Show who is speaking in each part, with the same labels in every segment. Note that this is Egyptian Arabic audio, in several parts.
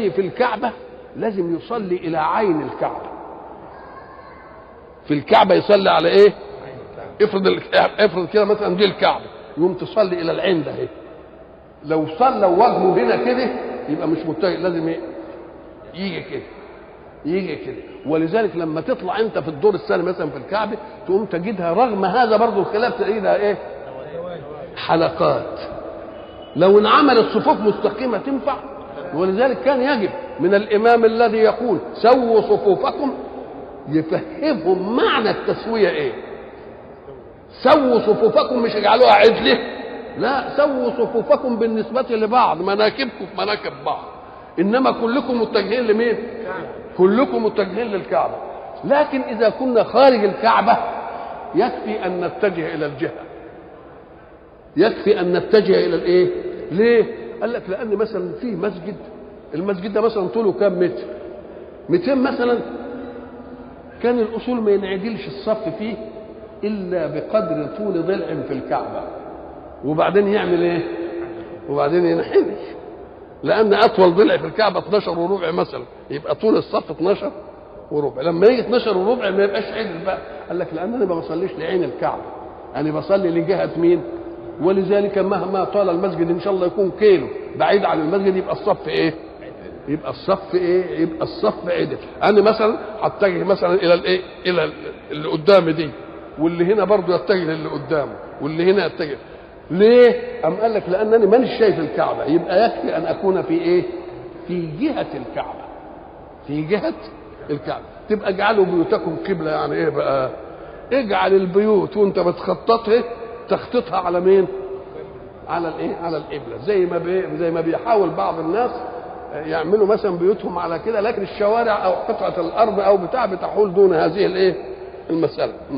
Speaker 1: يجي في الكعبة لازم يصلي إلى عين الكعبة في الكعبة يصلي على إيه؟ افرض ال- افرض كده مثلا دي الكعبة يقوم تصلي إلى العين ده إيه؟ لو صلى وجهه هنا كده يبقى مش متجه لازم إيه؟ يجي كده يجي كده ولذلك لما تطلع انت في الدور الثاني مثلا في الكعبه تقوم تجدها رغم هذا برضه الخلاف تجدها ايه؟ حلقات لو انعملت صفوف مستقيمه تنفع ولذلك كان يجب من الامام الذي يقول سووا صفوفكم يفهمهم معنى التسويه ايه؟ سووا صفوفكم مش اجعلوها عدله لا سووا صفوفكم بالنسبه لبعض مناكبكم في مناكب بعض انما كلكم متجهين لمين؟ كلكم متجهين للكعبه لكن اذا كنا خارج الكعبه يكفي ان نتجه الى الجهه يكفي ان نتجه الى الايه ليه قال لك لان مثلا في مسجد المسجد ده مثلا طوله كام متر 200 مثلا كان الاصول ما ينعدلش الصف فيه الا بقدر طول ضلع في الكعبه وبعدين يعمل ايه وبعدين ينحني لان اطول ضلع في الكعبه 12 وربع مثلا يبقى طول الصف 12 وربع لما يجي 12 وربع ما يبقاش عدل بقى قال لك لان انا ما بصليش لعين الكعبه انا بصلي لجهه مين ولذلك مهما طال المسجد ان شاء الله يكون كيلو بعيد عن المسجد يبقى الصف ايه يبقى الصف ايه يبقى الصف عدل انا مثلا هتجه مثلا الى الايه الى اللي قدامي دي واللي هنا برضه يتجه للي قدامه واللي هنا يتجه ليه ام قال لك لانني مانيش شايف الكعبه يبقى يكفي ان اكون في ايه في جهه الكعبه في جهه الكعبه تبقى اجعلوا بيوتكم قبله يعني ايه بقى اجعل البيوت وانت بتخططها تخطيطها على مين على الايه على القبله زي ما بي زي ما بيحاول بعض الناس يعملوا مثلا بيوتهم على كده لكن الشوارع او قطعه الارض او بتاع بتحول دون هذه الايه المساله م.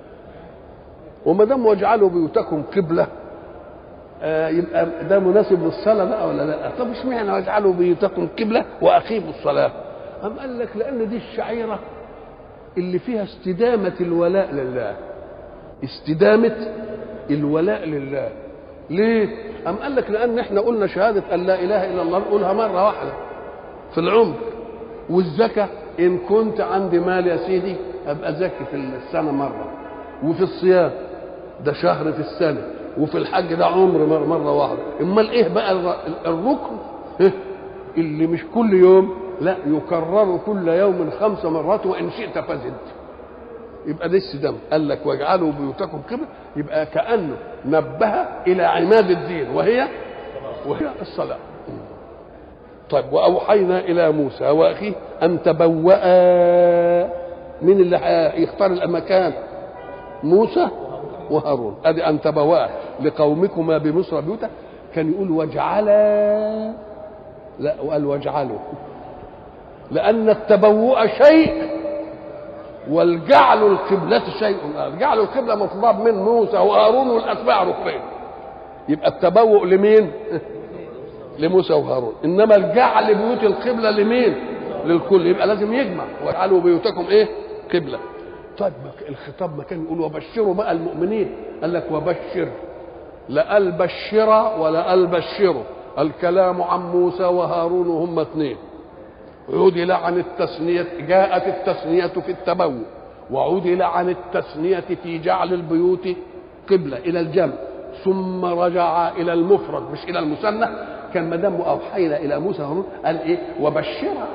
Speaker 1: وما دام واجعلوا بيوتكم قبله آه يبقى ده مناسب للصلاه بقى ولا لا؟ طب اشمعنى واجعلوا بيوتكم قبله واقيموا الصلاه؟ أم قال لك لان دي الشعيره اللي فيها استدامه الولاء لله استدامه الولاء لله ليه؟ أم قال لك لأن احنا قلنا شهادة أن لا إله إلا الله نقولها مرة واحدة في العمر والزكاة إن كنت عندي مال يا سيدي أبقى زكي في السنة مرة وفي الصيام ده شهر في السنة وفي الحج ده عمر مرة, مرة واحدة أمال إيه بقى الركن اللي مش كل يوم لا يكرر كل يوم خمس مرات وإن شئت فزد يبقى ده السدام قال لك واجعلوا بيوتكم قبله يبقى كانه نبه الى عماد الدين وهي وهي الصلاه طيب واوحينا الى موسى واخيه ان تبوأ من اللي يختار المكان موسى وهارون ادي ان تبوأ لقومكما بمصر بيوتا كان يقول واجعلا لا وقال واجعلوا لان التبوء شيء والجعل القبلة شيء آخر جعل القبلة مطلوب من موسى وهارون والأتباع ركبين يبقى التبوء لمين لموسى وهارون إنما الجعل بيوت القبلة لمين للكل يبقى لازم يجمع واجعلوا بيوتكم ايه قبلة طيب الخطاب ما كان يقول وبشروا بقى المؤمنين قال لك وبشر لا البشر ولا البشروا الكلام عن موسى وهارون هم اثنين عدل عن التثنية جاءت التثنية في التبوء وعدل عن التثنية في جعل البيوت قبلة إلى الجمع ثم رجع إلى المفرد مش إلى المثنى كان ما دام أوحينا إلى موسى هارون قال إيه وبشرها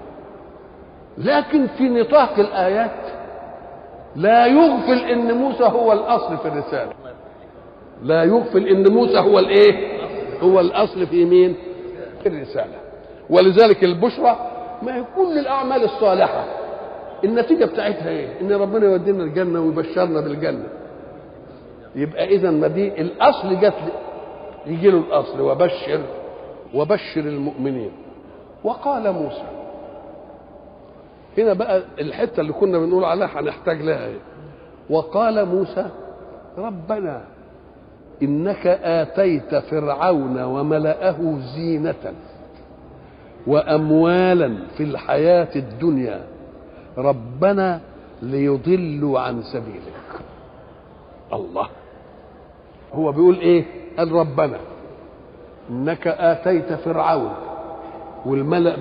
Speaker 1: لكن في نطاق الآيات لا يغفل إن موسى هو الأصل في الرسالة لا يغفل إن موسى هو الإيه هو الأصل في مين في الرسالة ولذلك البشرى ما هي كل الاعمال الصالحه النتيجه بتاعتها ايه؟ ان ربنا يودينا الجنه ويبشرنا بالجنه. يبقى اذا ما دي الاصل جت يجي له الاصل وبشر وبشر المؤمنين. وقال موسى هنا بقى الحته اللي كنا بنقول عليها هنحتاج لها ايه؟ وقال موسى ربنا انك اتيت فرعون وملأه زينه واموالا في الحياه الدنيا ربنا ليضلوا عن سبيلك الله هو بيقول ايه قال ربنا انك اتيت فرعون والملا